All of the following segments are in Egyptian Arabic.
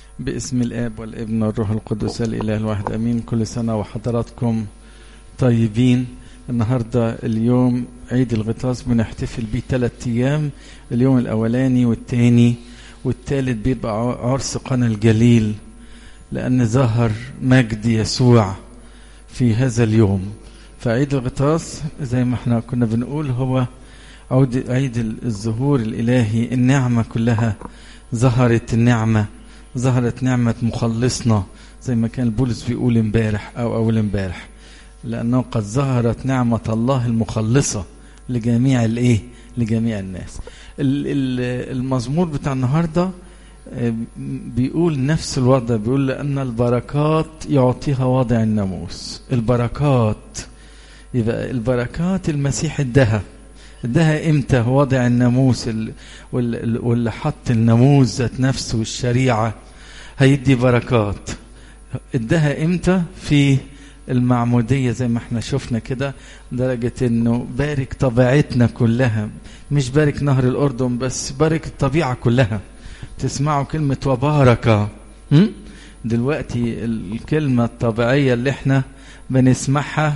باسم الاب والابن والروح القدس الاله الواحد امين كل سنه وحضراتكم طيبين النهارده اليوم عيد الغطاس بنحتفل بيه ثلاث ايام اليوم الاولاني والثاني والثالث بيبقى عرس قنا الجليل لان ظهر مجد يسوع في هذا اليوم فعيد الغطاس زي ما احنا كنا بنقول هو عود عيد الظهور الالهي النعمه كلها ظهرت النعمه ظهرت نعمة مخلصنا زي ما كان بولس بيقول امبارح أو أول امبارح لأنه قد ظهرت نعمة الله المخلصة لجميع الإيه؟ لجميع الناس. المزمور بتاع النهارده بيقول نفس الوضع بيقول لأن البركات يعطيها واضع الناموس. البركات يبقى البركات المسيح ادها ادها امتى وضع الناموس واللي حط الناموس ذات نفسه والشريعه هيدي بركات ادها امتى في المعمودية زي ما احنا شفنا كده درجة انه بارك طبيعتنا كلها مش بارك نهر الاردن بس بارك الطبيعة كلها تسمعوا كلمة وبارك دلوقتي الكلمة الطبيعية اللي احنا بنسمعها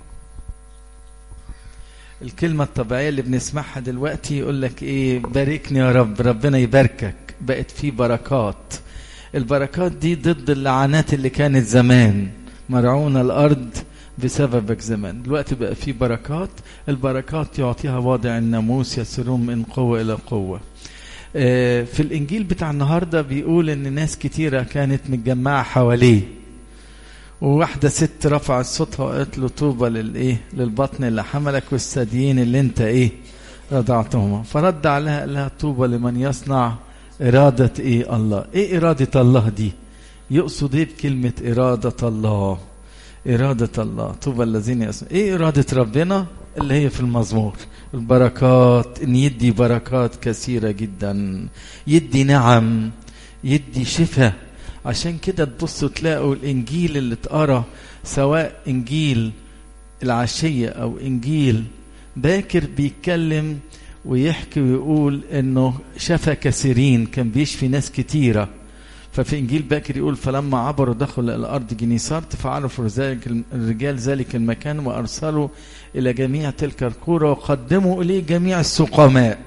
الكلمة الطبيعية اللي بنسمعها دلوقتي يقول لك ايه باركني يا رب ربنا يباركك بقت في بركات البركات دي ضد اللعنات اللي كانت زمان مرعونة الأرض بسببك زمان دلوقتي بقى في بركات البركات يعطيها واضع الناموس يسرون من قوة إلى قوة في الإنجيل بتاع النهاردة بيقول إن ناس كتيرة كانت متجمعة حواليه وواحدة ست رفعت صوتها وقالت له طوبى للإيه للبطن اللي حملك والثديين اللي أنت إيه رضعتهما فرد عليها قال لها طوبى لمن يصنع إرادة إيه الله إيه إرادة الله دي يقصد إيه بكلمة إرادة الله إرادة الله طوبى الذين يصنع إيه إرادة ربنا اللي هي في المزمور البركات إن يدي بركات كثيرة جدا يدي نعم يدي شفاء عشان كده تبصوا تلاقوا الإنجيل اللي اتقرا سواء إنجيل العشية أو إنجيل باكر بيتكلم ويحكي ويقول انه شفى كثيرين كان بيشفي ناس كتيره ففي انجيل باكر يقول فلما عبروا دخلوا الى الارض جنيسارت فعرفوا ذلك الرجال ذلك المكان وارسلوا الى جميع تلك القرى وقدموا اليه جميع السقماء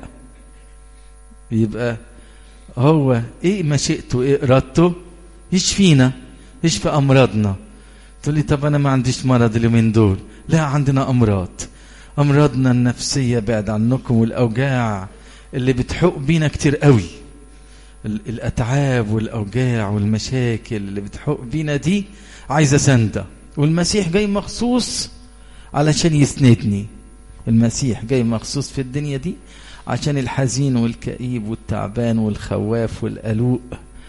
يبقى هو ايه مشيئته ايه ارادته يشفينا يشفي امراضنا تقول لي طب انا ما عنديش مرض اليومين دول لا عندنا امراض امراضنا النفسيه بعد عنكم والاوجاع اللي بتحق بينا كتير قوي الاتعاب والاوجاع والمشاكل اللي بتحق بينا دي عايزه سنده والمسيح جاي مخصوص علشان يسندني المسيح جاي مخصوص في الدنيا دي عشان الحزين والكئيب والتعبان والخواف والقلوق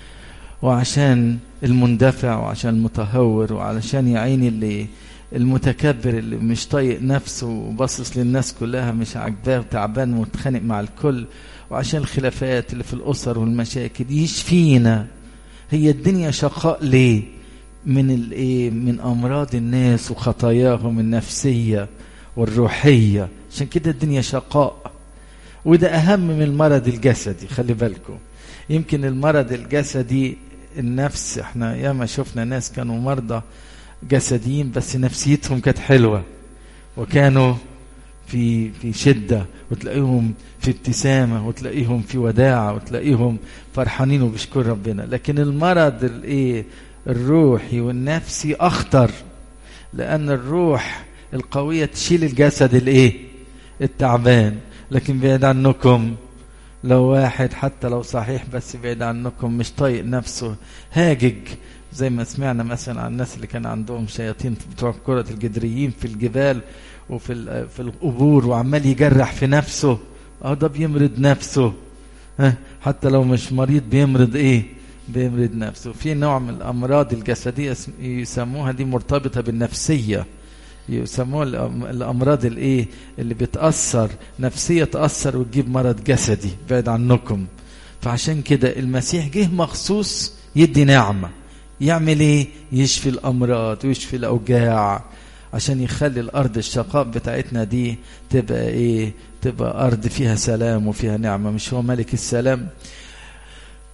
وعشان المندفع وعشان المتهور وعلشان يا عيني اللي المتكبر اللي مش طايق نفسه وباصص للناس كلها مش عاجباه وتعبان ومتخانق مع الكل وعشان الخلافات اللي في الاسر والمشاكل يشفينا هي الدنيا شقاء ليه من الايه من امراض الناس وخطاياهم النفسيه والروحيه عشان كده الدنيا شقاء وده اهم من المرض الجسدي خلي بالكم يمكن المرض الجسدي النفس احنا ياما شفنا ناس كانوا مرضى جسديين بس نفسيتهم كانت حلوه وكانوا في في شده وتلاقيهم في ابتسامه وتلاقيهم في وداعه وتلاقيهم فرحانين وبيشكروا ربنا لكن المرض الايه الروحي والنفسي اخطر لان الروح القويه تشيل الجسد الايه التعبان لكن بعيد عنكم لو واحد حتى لو صحيح بس بعيد عنكم مش طايق نفسه هاجج زي ما سمعنا مثلا عن الناس اللي كان عندهم شياطين بتوع كرة الجدريين في الجبال وفي في القبور وعمال يجرح في نفسه اه ده بيمرض نفسه ها حتى لو مش مريض بيمرض ايه بيمرض نفسه في نوع من الامراض الجسديه يسموها دي مرتبطه بالنفسيه يسموها الامراض الايه اللي بتاثر نفسيه تاثر وتجيب مرض جسدي بعد عنكم فعشان كده المسيح جه مخصوص يدي نعمه يعمل ايه يشفي الامراض ويشفي الاوجاع عشان يخلي الارض الشقاء بتاعتنا دي تبقى ايه تبقى ارض فيها سلام وفيها نعمه مش هو ملك السلام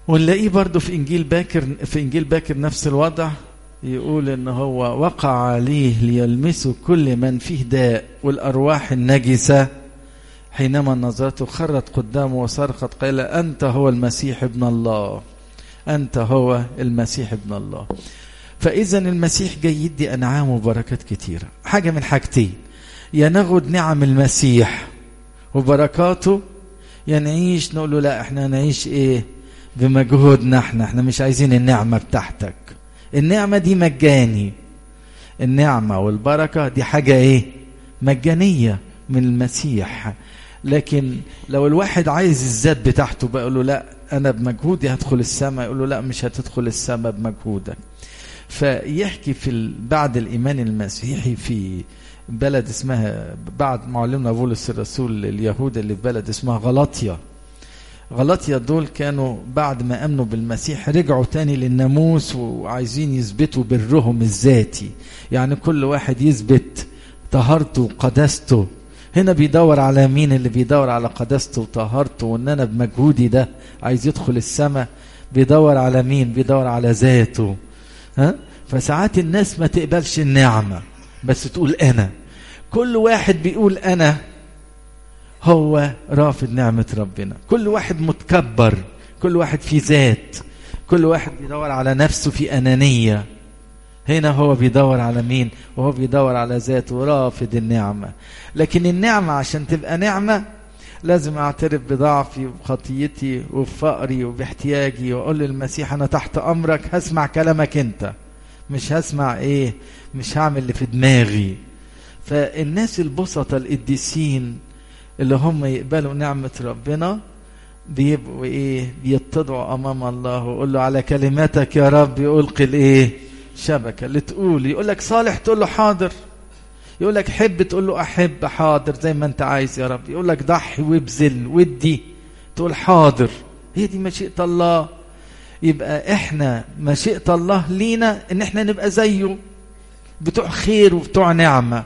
ونلاقيه برضه في انجيل باكر في انجيل باكر نفس الوضع يقول ان هو وقع عليه ليلمسه كل من فيه داء والارواح النجسه حينما نظرته خرت قدامه وصرخت قال انت هو المسيح ابن الله انت هو المسيح ابن الله فاذا المسيح جاي يدي انعام وبركات كتيره حاجه من حاجتين يا ناخد نعم المسيح وبركاته يا نعيش نقول له لا احنا نعيش ايه بمجهودنا احنا احنا مش عايزين النعمه بتاعتك النعمة دي مجاني النعمة والبركة دي حاجة ايه مجانية من المسيح لكن لو الواحد عايز الذات بتاعته بقى له لا انا بمجهودي هدخل السماء يقول له لا مش هتدخل السماء بمجهودك فيحكي في بعد الايمان المسيحي في بلد اسمها بعد معلمنا بولس الرسول اليهود اللي في بلد اسمها غلطيا غلطيا دول كانوا بعد ما امنوا بالمسيح رجعوا تاني للناموس وعايزين يثبتوا برهم الذاتي يعني كل واحد يثبت طهارته وقداسته هنا بيدور على مين اللي بيدور على قداسته وطهارته وان انا بمجهودي ده عايز يدخل السماء بيدور على مين بيدور على ذاته ها فساعات الناس ما تقبلش النعمه بس تقول انا كل واحد بيقول انا هو رافض نعمة ربنا كل واحد متكبر كل واحد في ذات كل واحد بيدور على نفسه في أنانية هنا هو بيدور على مين وهو بيدور على ذاته رافض النعمة لكن النعمة عشان تبقى نعمة لازم اعترف بضعفي وبخطيتي وبفقري وباحتياجي واقول للمسيح انا تحت امرك هسمع كلامك انت مش هسمع ايه مش هعمل اللي في دماغي فالناس البسطة القديسين اللي هم يقبلوا نعمة ربنا بيبقوا ايه بيتضعوا امام الله ويقول له على كلماتك يا رب يلقي الايه شبكه اللي تقول يقول لك صالح تقول له حاضر يقول لك حب تقول له احب حاضر زي ما انت عايز يا رب يقول لك ضحي وابذل ودي تقول حاضر هي دي مشيئه الله يبقى احنا مشيئه الله لينا ان احنا نبقى زيه بتوع خير وبتوع نعمه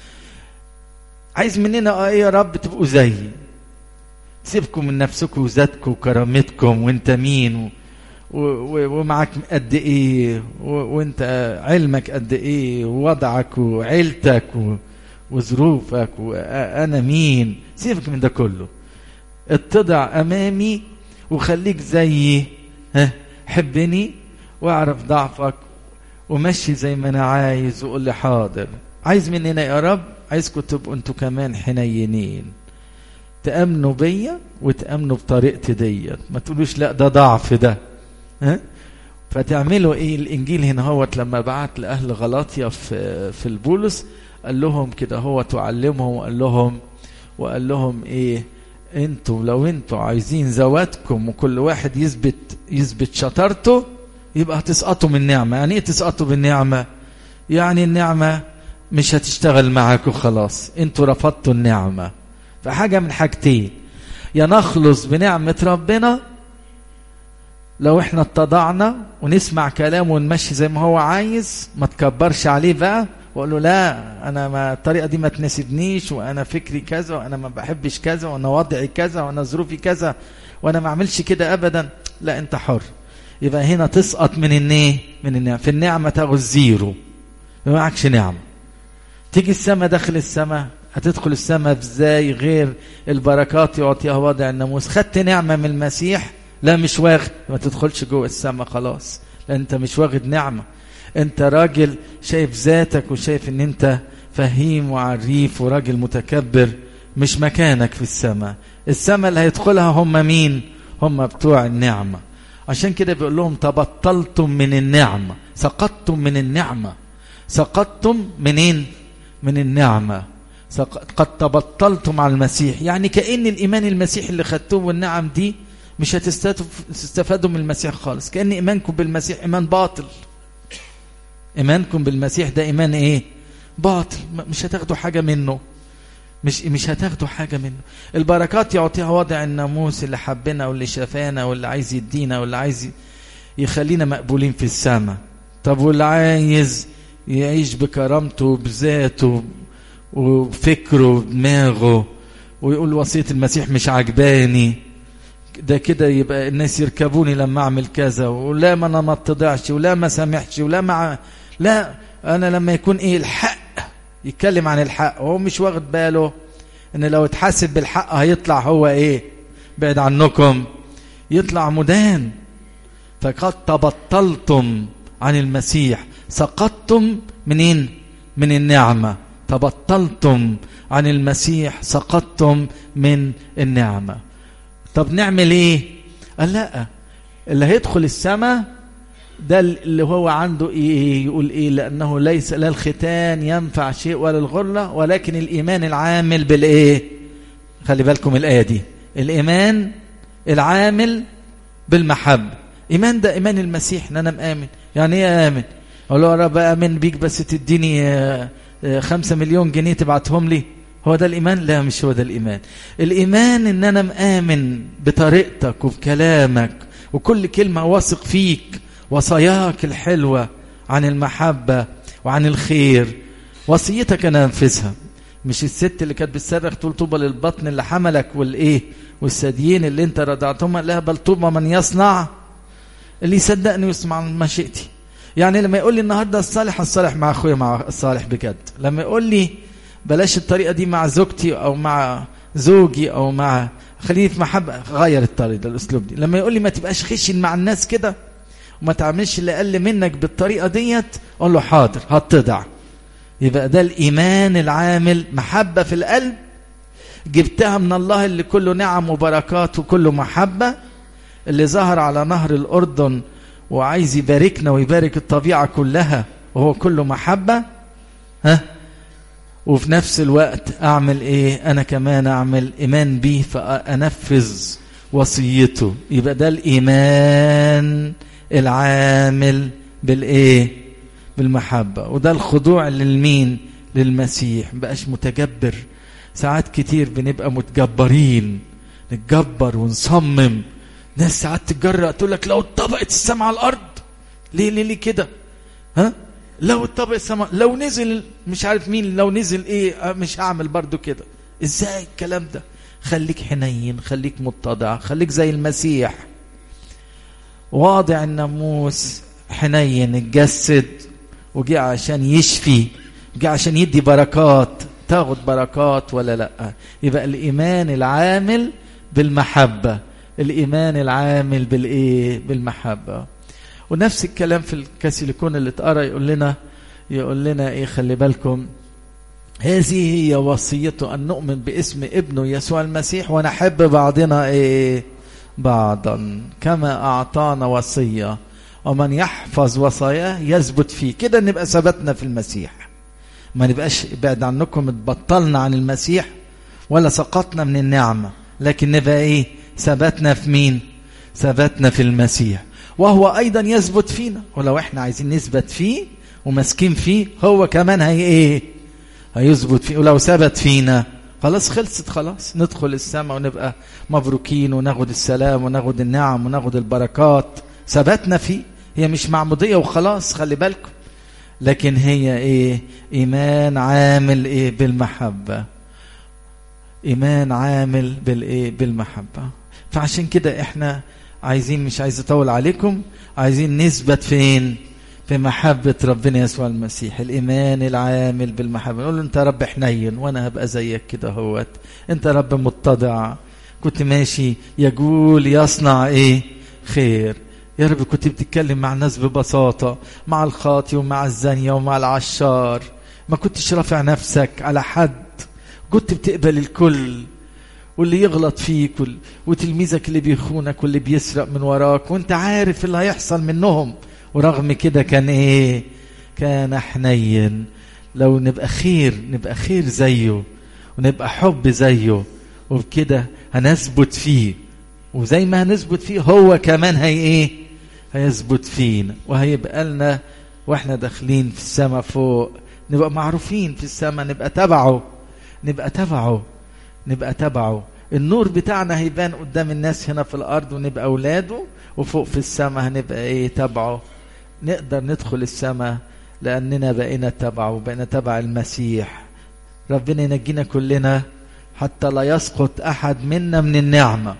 عايز مننا ايه يا رب تبقوا زيي سيبكم من نفسكم وذاتكم وكرامتكم وانت مين و... و... ومعك قد ايه و... وانت علمك قد ايه ووضعك وعيلتك و... وظروفك وانا مين سيبك من ده كله اتضع امامي وخليك زيي ها حبني واعرف ضعفك ومشي زي ما انا عايز وقول لي حاضر عايز مننا يا رب عايزكم تبقوا انتوا كمان حنينين تأمنوا بيا وتأمنوا بطريقتي ديت ما تقولوش لا ده ضعف ده ها فتعملوا ايه الانجيل هنا هوت لما بعت لاهل غلاطيا في في البولس قال لهم كده هو تعلمهم وقال لهم وقال لهم ايه انتوا لو انتوا عايزين ذواتكم وكل واحد يثبت يثبت شطارته يبقى هتسقطوا من النعمه يعني ايه تسقطوا بالنعمه يعني النعمه مش هتشتغل معاكم خلاص انتوا رفضتوا النعمه فحاجه من حاجتين يا نخلص بنعمه ربنا لو احنا اتضعنا ونسمع كلامه ونمشي زي ما هو عايز ما تكبرش عليه بقى واقول له لا انا ما الطريقه دي ما تناسبنيش وانا فكري كذا وانا ما بحبش كذا وانا وضعي كذا وانا ظروفي كذا وانا ما اعملش كده ابدا لا انت حر يبقى هنا تسقط من النيه من النعمه في النعمه تاخذ زيرو ما معكش نعمه تيجي السماء داخل السماء هتدخل السماء ازاي غير البركات يعطيها وضع الناموس خدت نعمه من المسيح لا مش واخد ما تدخلش جوه السماء خلاص لان انت مش واخد نعمه انت راجل شايف ذاتك وشايف ان انت فهيم وعريف وراجل متكبر مش مكانك في السماء السماء اللي هيدخلها هم مين هم بتوع النعمه عشان كده بيقول لهم تبطلتم من النعمه سقطتم من النعمه سقطتم منين من النعمه قد تبطلتم على المسيح يعني كأن الإيمان المسيحي اللي خدتوه والنعم دي مش هتستفادوا من المسيح خالص كأن إيمانكم بالمسيح إيمان باطل إيمانكم بالمسيح ده إيمان إيه باطل مش هتاخدوا حاجة منه مش مش هتاخدوا حاجة منه البركات يعطيها وضع الناموس اللي حبنا واللي شافانا واللي عايز يدينا واللي عايز يخلينا مقبولين في السماء طب واللي عايز يعيش بكرامته بذاته وفكره ودماغه ويقول وصية المسيح مش عجباني ده كده يبقى الناس يركبوني لما اعمل كذا ولا ما انا ما اتضعش ولا ما سامحش ولا ما لا انا لما يكون ايه الحق يتكلم عن الحق وهو مش واخد باله ان لو اتحاسب بالحق هيطلع هو ايه بعد عنكم يطلع مدان فقد تبطلتم عن المسيح سقطتم منين من النعمة تبطلتم عن المسيح سقطتم من النعمة طب نعمل ايه قال لا اللي هيدخل السماء ده اللي هو عنده ايه يقول ايه لانه ليس لا الختان ينفع شيء ولا الغرة ولكن الايمان العامل بالايه خلي بالكم الايه دي الايمان العامل بالمحبه ايمان ده ايمان المسيح ان انا مآمن يعني ايه امن اقول له يا رب امن بيك بس تديني خمسة مليون جنيه تبعتهم لي هو ده الإيمان؟ لا مش هو ده الإيمان الإيمان إن أنا مآمن بطريقتك وبكلامك وكل كلمة واثق فيك وصاياك الحلوة عن المحبة وعن الخير وصيتك أنا أنفذها مش الست اللي كانت بتصرخ تقول طوبى للبطن اللي حملك والإيه والثديين اللي أنت رضعتهم لا بل طوبى من يصنع اللي يصدقني ويسمع مشيئتي يعني لما يقول لي النهارده الصالح الصالح مع اخويا مع الصالح بجد لما يقول لي بلاش الطريقه دي مع زوجتي او مع زوجي او مع خليني في محبه غير الطريقه ده الاسلوب دي لما يقول لي ما تبقاش خشن مع الناس كده وما تعملش اللي اقل منك بالطريقه ديت اقول له حاضر هتضع يبقى ده الايمان العامل محبه في القلب جبتها من الله اللي كله نعم وبركات وكله محبه اللي ظهر على نهر الاردن وعايز يباركنا ويبارك الطبيعه كلها وهو كله محبه ها وفي نفس الوقت اعمل ايه انا كمان اعمل ايمان بيه فانفذ وصيته يبقى ده الايمان العامل بالايه بالمحبه وده الخضوع للمين للمسيح بقاش متجبر ساعات كتير بنبقى متجبرين نتجبر ونصمم ناس ساعات تتجرأ تقول لك لو اتطبقت السماء على الارض ليه ليه ليه كده ها لو اتطبق السماء لو نزل مش عارف مين لو نزل ايه مش هعمل برضو كده ازاي الكلام ده خليك حنين خليك متضع خليك زي المسيح واضع الناموس حنين اتجسد وجي عشان يشفي جه عشان يدي بركات تاخد بركات ولا لا يبقى الايمان العامل بالمحبه الايمان العامل بالايه بالمحبه ونفس الكلام في الكاسيليكون اللي اتقرا يقول لنا يقول لنا ايه خلي بالكم هذه هي وصيته ان نؤمن باسم ابنه يسوع المسيح ونحب بعضنا ايه بعضا كما اعطانا وصيه ومن يحفظ وصاياه يثبت فيه كده نبقى ثبتنا في المسيح ما نبقاش بعد عنكم اتبطلنا عن المسيح ولا سقطنا من النعمه لكن نبقى ايه ثبتنا في مين ثبتنا في المسيح وهو ايضا يثبت فينا ولو احنا عايزين نثبت فيه وماسكين فيه هو كمان هي ايه هيثبت فيه ولو ثبت فينا خلاص خلصت خلاص ندخل السماء ونبقى مبروكين وناخد السلام وناخد النعم وناخد البركات ثبتنا فيه هي مش معمودية وخلاص خلي بالكم لكن هي ايه ايمان عامل ايه بالمحبة ايمان عامل بالايه بالمحبة فعشان كده احنا عايزين مش عايز اطول عليكم عايزين نثبت فين في محبة ربنا يسوع المسيح الإيمان العامل بالمحبة نقول له أنت رب حنين وأنا هبقى زيك كده هوت أنت رب متضع كنت ماشي يقول يصنع إيه خير يا رب كنت بتتكلم مع الناس ببساطة مع الخاطي ومع الزانية ومع العشار ما كنتش رافع نفسك على حد كنت بتقبل الكل واللي يغلط فيك وتلميذك اللي بيخونك واللي بيسرق من وراك وانت عارف اللي هيحصل منهم ورغم كده كان ايه كان حنين لو نبقى خير نبقى خير زيه ونبقى حب زيه وبكده هنثبت فيه وزي ما هنثبت فيه هو كمان هي ايه هيثبت فينا وهيبقى لنا واحنا داخلين في السماء فوق نبقى معروفين في السماء نبقى تبعه نبقى تبعه نبقى تبعه النور بتاعنا هيبان قدام الناس هنا في الارض ونبقى اولاده وفوق في السماء هنبقى ايه تبعه نقدر ندخل السماء لاننا بقينا تبعه بقينا تبع المسيح ربنا ينجينا كلنا حتى لا يسقط احد منا من النعمه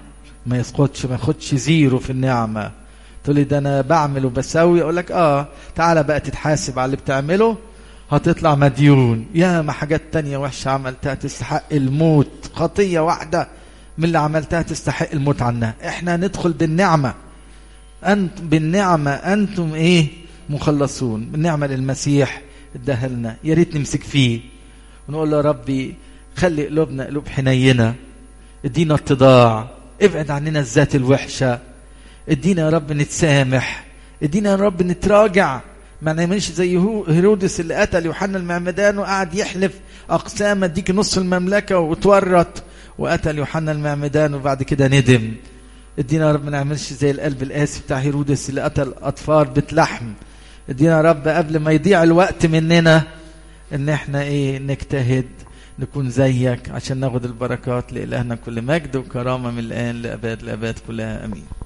ما يسقطش ما ياخدش زيرو في النعمة تقول لي ده انا بعمل وبسوي اقول لك اه تعالى بقى تتحاسب على اللي بتعمله هتطلع مديون يا ما حاجات تانية وحشة عملتها تستحق الموت خطية واحدة من اللي عملتها تستحق الموت عنها احنا ندخل بالنعمة أنت بالنعمة أنتم إيه مخلصون بالنعمة للمسيح اداها لنا يا ريت نمسك فيه ونقول له يا ربي خلي قلوبنا قلوب حنينة ادينا اتضاع ابعد عننا الذات الوحشة ادينا يا رب نتسامح ادينا يا رب نتراجع ما نعملش زي هيرودس اللي قتل يوحنا المعمدان وقعد يحلف اقسام اديك نص المملكه وتورط وقتل يوحنا المعمدان وبعد كده ندم ادينا يا رب ما نعملش زي القلب القاسي بتاع هيرودس اللي قتل اطفال بيت لحم ادينا يا رب قبل ما يضيع الوقت مننا ان احنا ايه نجتهد نكون زيك عشان ناخد البركات لإلهنا كل مجد وكرامة من الآن لأباد لأباد كلها أمين